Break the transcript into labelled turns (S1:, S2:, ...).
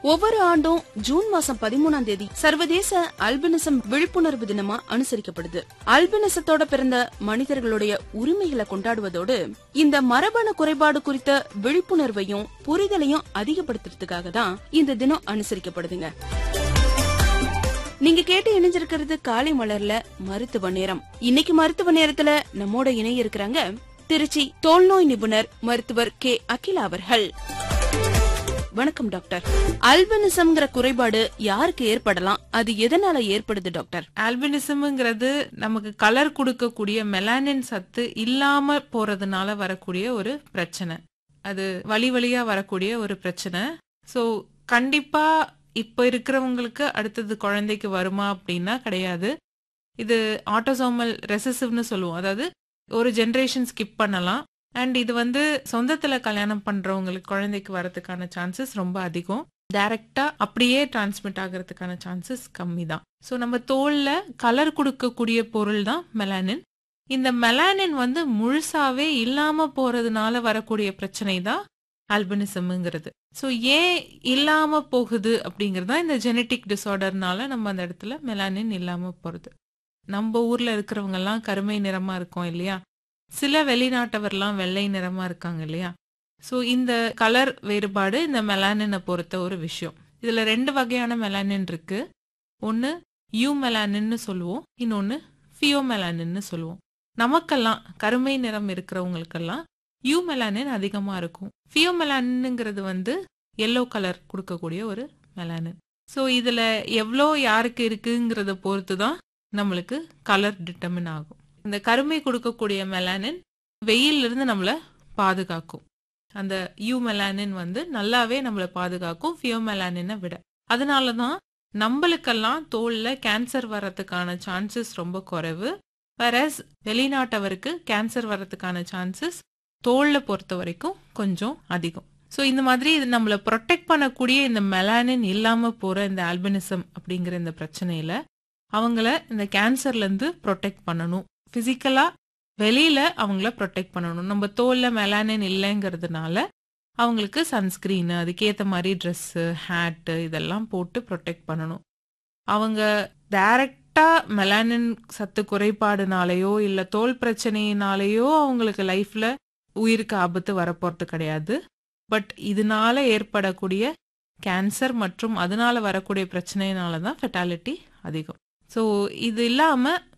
S1: ஒவ்வொரு ஆண்டும் ஜூன் மாசம் பதிமூணாம் தேதி சர்வதேச அல்பினிசம் விழிப்புணர்வு தினமா அனுசரிக்கப்படுது அல்பினிசத்தோட பிறந்த மனிதர்களுடைய உரிமைகளை கொண்டாடுவதோடு இந்த மரபணு குறைபாடு குறித்த விழிப்புணர்வையும் புரிதலையும் அதிகப்படுத்துறதுக்காக தான் இந்த தினம் அனுசரிக்கப்படுதுங்க நீங்க கேட்டு இணைஞ்சிருக்கிறது காலை மலர்ல மருத்துவ நேரம் இன்னைக்கு மருத்துவ நேரத்துல நம்மோட இணைய இருக்கிறாங்க திருச்சி தோல்நோய் நிபுணர் மருத்துவர் கே அகிலா அவர்கள் வணக்கம் டாக்டர் அல்பினிசம்ங்கிற குறைபாடு யாருக்கு ஏற்படலாம் அது எதனால ஏற்படுது டாக்டர்
S2: ஆல்பினிசம்ங்கிறது நமக்கு கலர் கொடுக்கக்கூடிய மெலானின் சத்து இல்லாம போறதுனால வரக்கூடிய ஒரு பிரச்சனை அது வழி வழியா வரக்கூடிய ஒரு பிரச்சனை சோ கண்டிப்பா இப்ப இருக்கிறவங்களுக்கு அடுத்தது குழந்தைக்கு வருமா அப்படின்னா கிடையாது இது ஆட்டோசோமல் ரெசசிவ்னு சொல்லுவோம் அதாவது ஒரு ஜென்ரேஷன் ஸ்கிப் பண்ணலாம் அண்ட் இது வந்து சொந்தத்துல கல்யாணம் பண்றவங்களுக்கு குழந்தைக்கு வரதுக்கான சான்சஸ் ரொம்ப அதிகம் டைரக்டா அப்படியே டிரான்ஸ்மிட் ஆகிறதுக்கான சான்சஸ் கம்மி தான் ஸோ நம்ம தோல்ல கலர் கொடுக்கக்கூடிய பொருள் தான் மெலானின் இந்த மெலானின் வந்து முழுசாவே இல்லாம போறதுனால வரக்கூடிய பிரச்சனை தான் ஆல்பினிசம்ங்கிறது ஸோ ஏன் இல்லாம போகுது அப்படிங்கிறது தான் இந்த ஜெனட்டிக் டிசார்டர்னால நம்ம அந்த இடத்துல மெலானின் இல்லாம போறது நம்ம ஊர்ல இருக்கிறவங்க எல்லாம் கருமை நிறமா இருக்கோம் இல்லையா சில வெளிநாட்டவர்லாம் வெள்ளை நிறமா இருக்காங்க இல்லையா ஸோ இந்த கலர் வேறுபாடு இந்த மெலானினை பொறுத்த ஒரு விஷயம் இதுல ரெண்டு வகையான மெலானின் இருக்கு ஒன்னு யூ மெலானின்னு சொல்லுவோம் இன்னொன்னு ஃபியோ மெலானின்னு சொல்லுவோம் நமக்கெல்லாம் கருமை நிறம் இருக்கிறவங்களுக்கெல்லாம் யூ மெலானின் அதிகமா இருக்கும் ஃபியோ மெலானின்ங்கிறது வந்து எல்லோ கலர் கொடுக்கக்கூடிய ஒரு மெலானின் ஸோ இதுல எவ்வளோ யாருக்கு இருக்குங்கிறத பொறுத்து தான் நம்மளுக்கு கலர் டிட்டர்மின் ஆகும் இந்த கருமை கொடுக்கக்கூடிய மெலானின் வெயில்ல இருந்து நம்மளை பாதுகாக்கும் அந்த யூ மெலானின் வந்து நல்லாவே நம்மளை பாதுகாக்கும் ஃபியோ மெலானினை விட அதனால தான் நம்மளுக்கெல்லாம் தோல்ல கேன்சர் வர்றதுக்கான சான்சஸ் ரொம்ப குறைவு வேறஸ் வெளிநாட்டவருக்கு கேன்சர் வர்றதுக்கான சான்சஸ் தோல்ல பொறுத்த வரைக்கும் கொஞ்சம் அதிகம் ஸோ இந்த மாதிரி இது நம்மளை ப்ரொடெக்ட் பண்ணக்கூடிய இந்த மெலானின் இல்லாம போற இந்த ஆல்பினிசம் அப்படிங்கிற இந்த பிரச்சனையில அவங்கள இந்த கேன்சர்ல இருந்து ப்ரொடெக்ட் பண்ணணும் பிசிக்கலா வெளியில அவங்கள ப்ரொடெக்ட் பண்ணணும் நம்ம தோல்ல மெலானின் இல்லைங்கிறதுனால அவங்களுக்கு சன்ஸ்கிரீன் அதுக்கேற்ற மாதிரி ட்ரெஸ்ஸு ஹேட்டு இதெல்லாம் போட்டு ப்ரொடெக்ட் பண்ணணும் அவங்க டைரக்டா மெலானின் சத்து குறைபாடுனாலேயோ இல்லை தோல் பிரச்சனையினாலேயோ அவங்களுக்கு லைஃப்ல உயிருக்கு ஆபத்து வரப்போறது கிடையாது பட் இதனால ஏற்படக்கூடிய கேன்சர் மற்றும் அதனால வரக்கூடிய பிரச்சனையினால தான் ஃபெட்டாலிட்டி அதிகம் ஸோ இது இல்லாம